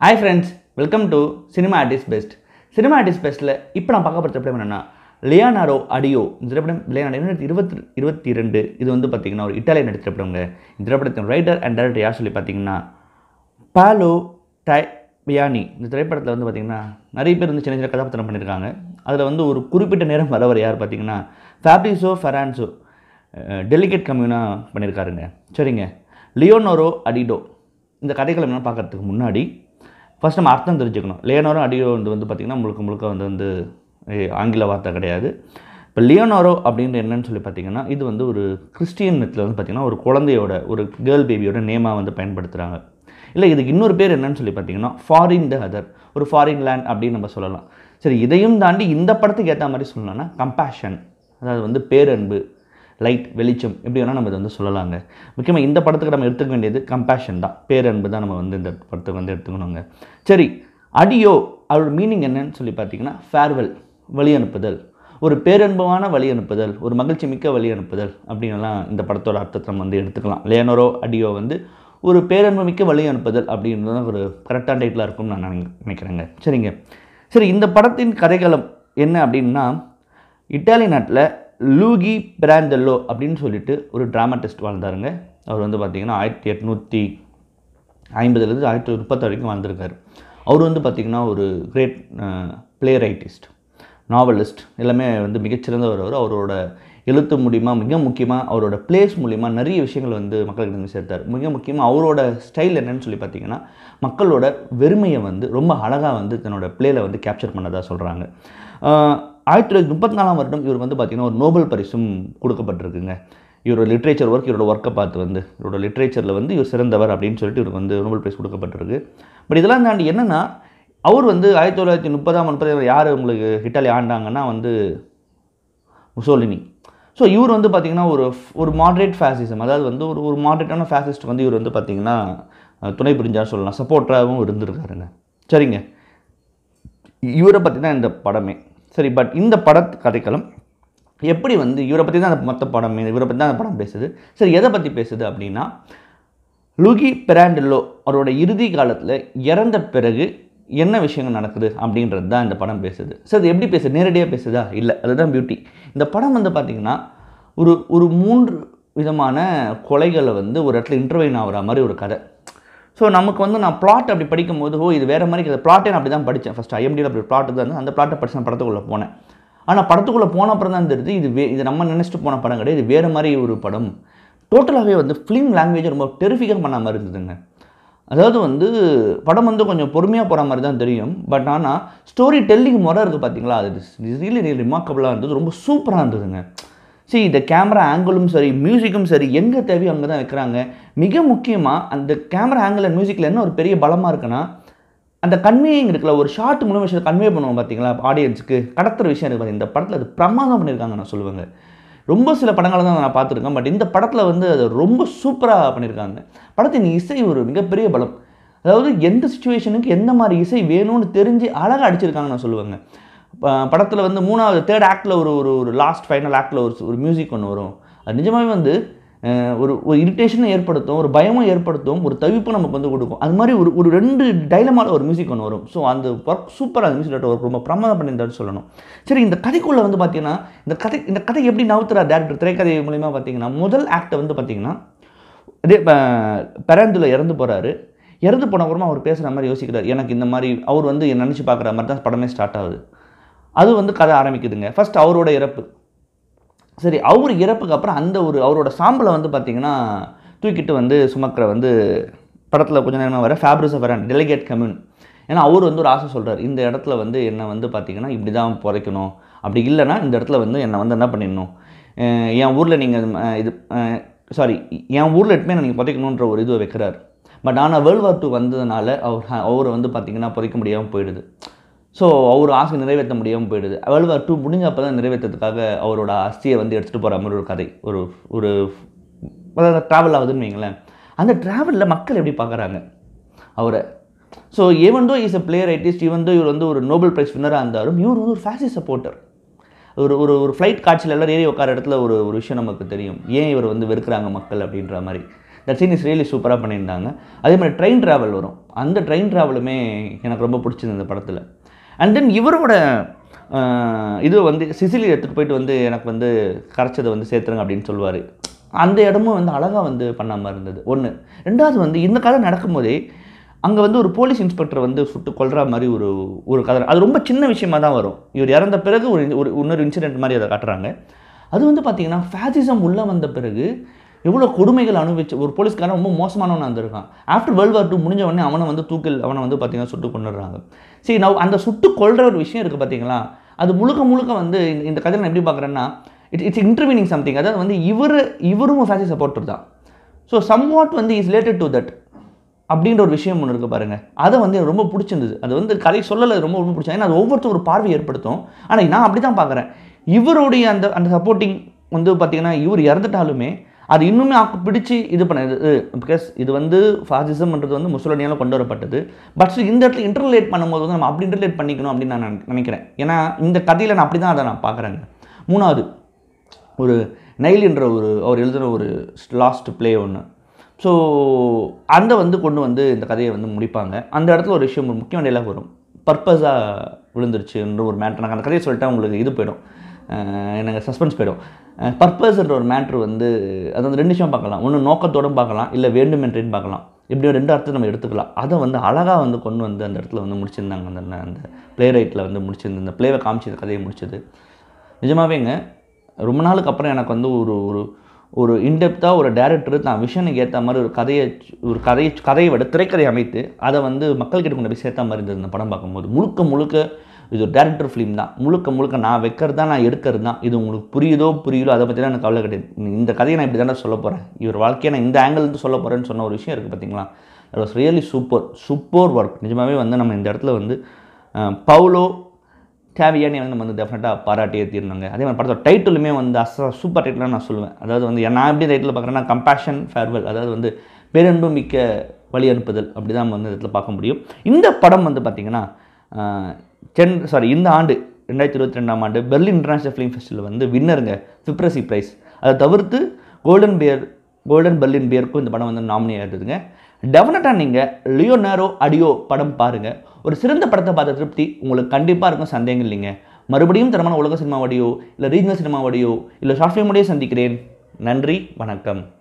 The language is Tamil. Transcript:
Hi friends welcome to cinema artist best cinema artist பெஸ்ட்டில் இப்போ நான் பார்க்க போகிற திரைப்படம் என்னென்னா லியானாரோ அடியோ இந்த திரைப்படம் லியானாரோ இரண்டாயிரத்தி இருபத்தி இருபத்தி ரெண்டு இது வந்து பார்த்திங்கன்னா ஒரு இட்டாலியன் நடித்த திரைப்படங்க இந்த திரைப்படத்தின் ரைட்டர் அண்ட் டைரக்டர் யார் சொல்லி பார்த்தீங்கன்னா பாலோ டை பியானி இந்த திரைப்படத்தில் வந்து பார்த்திங்கன்னா நிறைய பேர் வந்து சின்ன சின்ன கதாபாத்திரம் பண்ணியிருக்காங்க அதில் வந்து ஒரு குறிப்பிட்ட நேரம் வரவர் யார் பார்த்தீங்கன்னா ஃபேப்ரிசோ ஃபெரான்சோ டெலிகேட் கம்யூனா பண்ணியிருக்காருங்க சரிங்க லியோனோரோ அடிடோ இந்த கதைகள் என்ன பார்க்கறதுக்கு முன்னாடி ஃபர்ஸ்ட் நம்ம அர்த்தம் தெரிஞ்சுக்கணும் லியோனோரோ அடியோ வந்து வந்து பார்த்திங்கன்னா முழுக்க முழுக்க வந்து வந்து eh, ஆங்கில வார்த்தை கிடையாது இப்போ லியோனோரோ அப்படின்ற என்னன்னு சொல்லி பார்த்தீங்கன்னா இது வந்து ஒரு கிறிஸ்டியன் மெத்தில் வந்து பார்த்திங்கன்னா ஒரு குழந்தையோட ஒரு கேர்ள் பேபியோட நேமாக வந்து பயன்படுத்துகிறாங்க இல்லை இதுக்கு இன்னொரு பேர் என்னன்னு சொல்லி பார்த்தீங்கன்னா ஃபாரின் த அதர் ஒரு ஃபாரின் லேண்ட் அப்படின்னு நம்ம சொல்லலாம் சரி இதையும் தாண்டி இந்த படத்துக்கு ஏற்ற மாதிரி சொல்லணும்னா கம்பேஷன் அதாவது வந்து பேரன்பு லைட் வெளிச்சம் எப்படி வேணால் நம்ம இதை வந்து சொல்லலாங்க முக்கியமாக இந்த படத்துக்கு நம்ம எடுத்துக்க வேண்டியது கம்பேஷன் தான் பேரன்பு தான் நம்ம வந்து இந்த படத்துக்கு வந்து எடுத்துக்கணுங்க சரி அடியோ அதோட மீனிங் என்னன்னு சொல்லி பார்த்தீங்கன்னா ஃபேர்வெல் வழி அனுப்புதல் ஒரு பேரன்புமான வழி அனுப்புதல் ஒரு மகிழ்ச்சி மிக்க வழி அனுப்புதல் அப்படின்னுலாம் இந்த படத்தோட அர்த்தத்தை நம்ம வந்து எடுத்துக்கலாம் லேனரோ அடியோ வந்து ஒரு பேரன்பு மிக்க வழி அனுப்புதல் அப்படின்றது தான் ஒரு கரெக்டான டைட்டிலாக இருக்கும்னு நான் நினை- நினைக்கிறேங்க சரிங்க சரி இந்த படத்தின் கதைக்களம் என்ன அப்படின்னா இட்டாலி நாட்டில் லூகி பிராந்தெல்லோ அப்படின்னு சொல்லிட்டு ஒரு ட்ராமாட்டிஸ்ட் வாழ்ந்தாருங்க அவர் வந்து பார்த்திங்கன்னா ஆயிரத்தி எட்நூற்றி ஐம்பதுலேருந்து ஆயிரத்தி தொள்ளாயிரத்தி முப்பது வரைக்கும் வாழ்ந்திருக்காரு அவர் வந்து பார்த்திங்கன்னா ஒரு கிரேட் பிளே ரைட்டிஸ்ட் நாவலிஸ்ட் எல்லாமே வந்து மிகச்சிறந்தவர் அவர் அவரோட எழுத்து மூலிமா மிக முக்கியமாக அவரோட பிளேஸ் மூலிமா நிறைய விஷயங்கள் வந்து மக்களுக்கு வந்து சேர்த்தார் மிக முக்கியமாக அவரோட ஸ்டைல் என்னன்னு சொல்லி பார்த்தீங்கன்னா மக்களோட வெறுமையை வந்து ரொம்ப அழகாக வந்து தன்னோட பிளேயில் வந்து கேப்சர் பண்ணதாக சொல்கிறாங்க ஆயிரத்தி தொள்ளாயிரத்தி முப்பத்தி நாலாம் வருடம் இவர் வந்து பார்த்திங்கன்னா ஒரு நோபல் பரிசும் கொடுக்கப்பட்டிருக்குங்க இவரோட லிட்ரேச்சர் ஒர்க் இவரோட ஒர்க்கை பார்த்து வந்து இவரோட லிட்ரேச்சரில் வந்து இவர் சிறந்தவர் அப்படின்னு சொல்லிட்டு இவருக்கு வந்து நோபல் பிரைஸ் கொடுக்கப்பட்டிருக்கு பட் இதெல்லாம் தாண்டி என்னென்னா அவர் வந்து ஆயிரத்தி தொள்ளாயிரத்தி முப்பதாம் முப்பதாம் யார் உங்களுக்கு இட்டாலி ஆண்டாங்கன்னா வந்து முசோலினி ஸோ இவர் வந்து பார்த்திங்கன்னா ஒரு ஒரு மாட்ரேட் ஃபேசிசம் அதாவது வந்து ஒரு ஒரு மாட்ரேட்டான ஃபேசிஸ்ட் வந்து இவர் வந்து பார்த்திங்கன்னா அஹ், துணை புரிஞ்சார் சொல்லலாம் சப்போர்ட்டராகவும் இருந்திருக்காருங்க சரிங்க இவரை பற்றி தான் இந்த படமே சரி பட் இந்த பட கதைக்களம் எப்படி வந்து இவரை பற்றி தான் அந்த மொத்த படம் இவரை பற்றி தான் அந்த படம் பேசுது சரி எதை பற்றி பேசுது அப்படின்னா லுகி பெராண்டெல்லோ அவரோட இறுதி காலத்தில் இறந்த பிறகு என்ன விஷயங்கள் நடக்குது அப்படின்றது தான் இந்த படம் பேசுது சரி இது எப்படி பேசுது நேரடியாக பேசுதா இல்லை அதுதான் பியூட்டி இந்த படம் வந்து பார்த்திங்கன்னா ஒரு ஒரு மூன்று விதமான கொலைகளை வந்து ஒரு இடத்துல இன்டர்வைன் ஆகிற மாதிரி ஒரு கதை ஸோ நமக்கு வந்து நான் பிளாட் அப்படி படிக்கும்போது ஓ இது வேறு மாதிரி இருக்குது பிளாட்டே நான் அப்படி தான் படித்தேன் ஃபஸ்ட் ஐஎம்டியில் அப்படி பிளாட் தான் இருந்தது. அந்த பிளாட்டை படிச்சு நான் படத்துக்குள்ளே போனேன் ஆனால் படத்துக்குள்ளே போன அப்புறம் தான் தெரியுது இது வே இது நம்ம நினச்சிட்டு போன படம் கிடையாது இது வேறு மாதிரி ஒரு படம் டோட்டலாகவே வந்து ஃபிலிம் லாங்குவேஜ் ரொம்ப டெரிஃபிக்காக பண்ண மாதிரி இருந்ததுங்க அதாவது வந்து படம் வந்து கொஞ்சம் பொறுமையாக போகிற மாதிரி தான் தெரியும் பட் ஆனால் ஸ்டோரி டெல்லிங் முறை இருக்குது பார்த்தீங்களா அது ரியலி ரியல் ரிமார்க்கபுளாக இருந்தது ரொம்ப சூப்பராக இருந்ததுங்க சரி இந்த கேமரா ஆங்கிளும் சரி மியூசிக்கும் சரி எங்கே தேவையோ அங்கே தான் வைக்கிறாங்க மிக முக்கியமாக அந்த கேமரா ஆங்கிள் அண்ட் மியூசிக்கில் என்ன ஒரு பெரிய பலமாக இருக்குன்னா அந்த கன்வேயிங் இருக்குல்ல ஒரு ஷார்ட் மூலம் விஷயம் கன்வே பண்ணுவோம் பார்த்தீங்களா ஆடியன்ஸுக்கு கடத்துற விஷயம் இருக்குது பாத்தீங்களா, இந்த படத்தில் அது பிரமாதம் பண்ணியிருக்காங்க நான் சொல்லுவேங்க ரொம்ப சில படங்களை தான் நான் பார்த்துருக்கேன் பட் இந்த படத்தில் வந்து அது ரொம்ப சூப்பராக பண்ணியிருக்காங்க படத்தின் இசை ஒரு மிகப்பெரிய பலம் அதாவது எந்த சுச்சுவேஷனுக்கு எந்த மாதிரி இசை வேணும்னு தெரிஞ்சு அழகாக அடிச்சிருக்காங்க நான் சொல்லுவேங்க படத்தில் வந்து மூணாவது தேர்ட் ஆக்டில் ஒரு ஒரு ஒரு லாஸ்ட் ஃபைனல் ஆக்டில் ஒரு ஒரு மியூசிக் ஒன்று வரும் அது நிஜமாவே வந்து அஹ், ஒரு ஒரு இரிட்டேஷனை ஏற்படுத்தும் ஒரு பயமும் ஏற்படுத்தும் ஒரு தவிப்பும் நமக்கு வந்து கொடுக்கும் அது மாதிரி ஒரு ஒரு ரெண்டு டைலமால ஒரு மியூசிக் ஒன்று வரும் ஸோ அந்த ஒர்க் சூப்பராக அந்த மியூசிக் ஒர்க் ரொம்ப பிரமாதம் பண்ணியிருந்தாரு சொல்லணும் சரி இந்த கதைக்குள்ளே வந்து பார்த்தீங்கன்னா இந்த கதை இந்த கதை எப்படி நவுத்துறா டேரக்டர் திரைக்கதை மூலிமா பார்த்தீங்கன்னா முதல் ஆக்டை வந்து பார்த்தீங்கன்னா இதே பெரந்துல இறந்து போகிறாரு இறந்து போன அப்புறமா அவர் பேசுகிற மாதிரி யோசிக்கிறார் எனக்கு இந்த மாதிரி அவர் வந்து என்ன நினச்சி பார்க்குற மாதிரி தான் படமே ஸ்டார்ட் ஆகுது அது வந்து கதை ஆரம்பிக்குதுங்க ஃபர்ஸ்ட் அவரோட இறப்பு சரி அவர் இறப்புக்கு அப்புறம் அந்த ஒரு அவரோட சாம்பலை வந்து பார்த்தீங்கன்னா தூக்கிட்டு வந்து சுமக்கிற வந்து படத்தில் கொஞ்ச நேரமாக வர ஃபேப்ரிஸ் வரன் டெலிகேட் கம்யூன் ஏன்னா அவர் வந்து ஒரு ஆசை சொல்றார் இந்த இடத்துல வந்து என்னை வந்து பார்த்தீங்கன்னா இப்படி தான் புதைக்கணும் அப்படி இல்லைன்னா இந்த இடத்துல வந்து என்னை வந்து என்ன பண்ணிடணும் அஹ் என் ஊரில் நீங்கள் இது சாரி என் ஊரில் எட்டுமே நீங்கள் புதைக்கணுன்ற ஒரு இது வைக்கிறார் பட் ஆனால் வேர்ல்டு வார் டூ வந்ததுனால அவர் அவரை வந்து பார்த்தீங்கன்னா புதைக்க முடியாமல் போயிடுது ஸோ அவர் ஆசை நிறைவேற்ற முடியாமல் போயிடுது வேர்ல்டு வார் டூ முடிஞ்ச அப்போ தான் நிறைவேற்றதுக்காக அவரோட அஸ்தியை வந்து எடுத்துகிட்டு போகிற மாதிரி ஒரு கதை ஒரு ஒரு அதாவது ட்ராவல் ஆகுதுன்னு வைங்களேன் அந்த ட்ராவலில் மக்கள் எப்படி பார்க்குறாங்க அவரை so even though is a play rightist even though இவர் வந்து ஒரு நோபல் பிரைஸ் வின்னராக இருந்தாலும் இவர் வந்து ஒரு ஃபேசி சப்போர்ட்டர் ஒரு ஒரு ஒரு ஃப்ளைட் காட்சியில் எல்லாம் ஏறி உட்கார இடத்துல ஒரு ஒரு விஷயம் நமக்கு தெரியும் ஏன் இவர் வந்து வெறுக்கிறாங்க மக்கள் அப்படின்ற மாதிரி தட் சீன் இஸ் ரியலி சூப்பராக பண்ணியிருந்தாங்க அதே மாதிரி ட்ரெயின் ட்ராவல் வரும் அந்த ட்ரெயின் ட்ராவலுமே எனக்கு ரொம்ப பிடிச்சது இந்த படத்தில் அண்ட் தென் இவரோட ஆஹ், இது வந்து சிசிலி எடுத்துகிட்டு போயிட்டு வந்து எனக்கு வந்து கரைச்சதை வந்து சேர்த்துருங்க அப்படின்னு சொல்லுவார் அந்த இடமும் வந்து அழகாக வந்து பண்ணாமல் இருந்தது ஒன்று ரெண்டாவது வந்து இந்த கதை நடக்கும்போதே அங்கே வந்து ஒரு போலீஸ் இன்ஸ்பெக்டர் வந்து சுட்டு கொல்ற மாதிரி ஒரு ஒரு கதை அது ரொம்ப சின்ன விஷயமா தான் வரும் இவர் இறந்த பிறகு ஒரு ஒரு இன்னொரு இன்சிடென்ட் மாதிரி அதை காட்டுறாங்க அது வந்து பார்த்தீங்கன்னா ஃபேசிசம் உள்ளே வந்த பிறகு எவ்வளோ கொடுமைகள் அனுபவிச்சு ஒரு போலீஸ்காரன் ரொம்ப மோசமானவனாக இருந்திருக்கான் ஆஃப்டர் வேர்ல்டு வார் டூ முடிஞ்ச உடனே அவனை வந்து தூக்கில் அவனை வந்து பார்த்தீங்கன்னா சுட்டு கொண்டுடுறாங்க சரி நான் அந்த சுட்டு கொல்ற ஒரு விஷயம் இருக்குது பார்த்தீங்களா அது முழுக்க முழுக்க வந்து இந்த- இந்த கதையை நான் எப்படி பார்க்குறேன்னா இட்ஸ் இட்ஸ் இன்டர்வீனிங் சம்திங் அதாவது வந்து இவர் இவரும் ஃபேசி சப்போர்ட்டர் தான் ஸோ சம்வாட் வந்து இஸ் ரிலேட்டட் டு தட் அப்படின்ற ஒரு விஷயம் ஒன்று இருக்குது பாருங்க அதை வந்து எனக்கு ரொம்ப பிடிச்சிருந்தது அது வந்து கதை சொல்லலை ரொம்ப ரொம்ப பிடிச்சது ஏன்னா அது ஒவ்வொருத்தரும் ஒரு பார்வை ஏற்படுத்தும் ஆனால் நான் அப்படி தான் பார்க்குறேன் இவருடைய அந்த அந்த சப்போர்ட்டிங் வந்து பார்த்தீங்கன்னா இவர் இறந்துட்டாலுமே அது இன்னுமே ஆக்கு பிடிச்சி இது பண்ணுது பிகாஸ் இது வந்து ஃபாசிசம்ன்றது வந்து முசோலினியால கொண்டு வரப்பட்டது பட் இந்த இடத்துல இன்டர்லேட் பண்ணும்போது வந்து நம்ம அப்படி இன்டர்லேட் பண்ணிக்கணும் அப்படின்னு நான் நினை- நினைக்கிறேன் ஏன்னா இந்த கதையில் நான் அப்படி தான் அதை நான் பார்க்குறேங்க மூணாவது ஒரு நைல் என்ற ஒரு அவர் எழுதுகிற ஒரு லாஸ்ட் ப்ளே ஒன்று ஸோ அந்த வந்து கொண்டு வந்து இந்த கதையை வந்து முடிப்பாங்க அந்த இடத்துல ஒரு விஷயம் ஒரு முக்கியமான டைலாக் வரும் பர்பஸாக விழுந்துருச்சுன்ற ஒரு மேட்ரு நான் அந்த கதையை சொல்லிட்டா உங்களுக்கு இது போயிடும் அஹ் எனக்கு சஸ்பென்ஸ் போயிடும் பர்பஸ்ன்ற ஒரு மேட்ரு வந்து அது வந்து ரெண்டு விஷயம் பார்க்கலாம் ஒன்று நோக்கத்தோடும் பார்க்கலாம் இல்லை வேண்டுமென்றேன்னு பார்க்கலாம் இப்படி ரெண்டு அர்த்தம் நம்ம எடுத்துக்கலாம் அதை வந்து அழகாக வந்து கொண்டு வந்து அந்த இடத்துல வந்து முடிச்சிருந்தாங்க அந்த அந்த ப்ளே ரைட்டில் வந்து முடிச்சிருந்த அந்த ப்ளேவை காமிச்சு இந்த கதையை முடிச்சது நிஜமாவேங்க ரொம்ப நாளுக்கு அப்புறம் எனக்கு வந்து ஒரு ஒரு ஒரு இன்டெப்த்தாக ஒரு டேரக்டர் தான் விஷனுக்கு ஏற்ற மாதிரி ஒரு கதையை ஒரு கதையை கதையை விட திரைக்கதை அமைத்து அதை வந்து மக்கள்கிட்ட கொண்டு போய் சேர்த்த மாதிரி இருந்தது இந்த படம் பார்க்கும்போது முழுக்க முழுக்க இது ஒரு டேரக்டர் ஃபிலிம் தான் முழுக்க முழுக்க நான் வைக்கிறது தான் நான் எடுக்கிறது தான் இது உங்களுக்கு புரியுதோ புரியுதோ அதை பற்றிலாம் எனக்கு கவலை கிடையாது இந்த கதையை நான் இப்படி தானே சொல்ல போகிறேன் இவர் வாழ்க்கையை நான் இந்த angle இருந்து சொல்ல போகிறேன்னு சொன்ன ஒரு விஷயம் இருக்குது பார்த்தீங்களா அது was really super super work நிஜமாகவே வந்து நம்ம இந்த இடத்துல வந்து அஹ், பவுலோ தேவையானே வந்து நம்ம வந்து டெஃபினட்டாக பாராட்டியே தீரணுங்க அதே மாதிரி படத்தோட டைட்டிலுமே வந்து அச சூப்பர் டைட்டிலாக நான் சொல்லுவேன் அதாவது வந்து நான் எப்படி டைட்டில் பார்க்குறேன்னா கம்பேஷன் ஃபேர்வெல் அதாவது வந்து பேரன்பு மிக்க வழி அனுப்புதல் அப்படி தான் நம்ம வந்து இடத்துல பார்க்க முடியும் இந்த படம் வந்து பார்த்திங்கன்னா சென் சாரி இந்த ஆண்டு ரெண்டாயிரத்தி இருபத்தி ரெண்டாம் ஆண்டு பெர்லின் இன்டர்நேஷனல் ஃபிலிம் ஃபெஸ்டிவல் வந்து வின்னருங்க ஃபிப்ரசி ப்ரைஸ் அதை தவிர்த்து கோல்டன் பியர் கோல்டன் பெர்லின் பியருக்கும் இந்த படம் வந்து நாமினி ஆகிடுதுங்க டெஃபினட்டாக நீங்கள் லியோனாரோ அடியோ படம் பாருங்கள் ஒரு சிறந்த படத்தை பார்த்த திருப்தி உங்களுக்கு கண்டிப்பாக இருக்கும் சந்தேகம் இல்லைங்க மறுபடியும் தரமான உலக சினிமாவடியோ இல்லை ரீஜனல் சினிமாவடியோ இல்லை ஷார்ட் ஃபிலிமோடையோ சந்திக்கிறேன் நன்றி வணக்கம்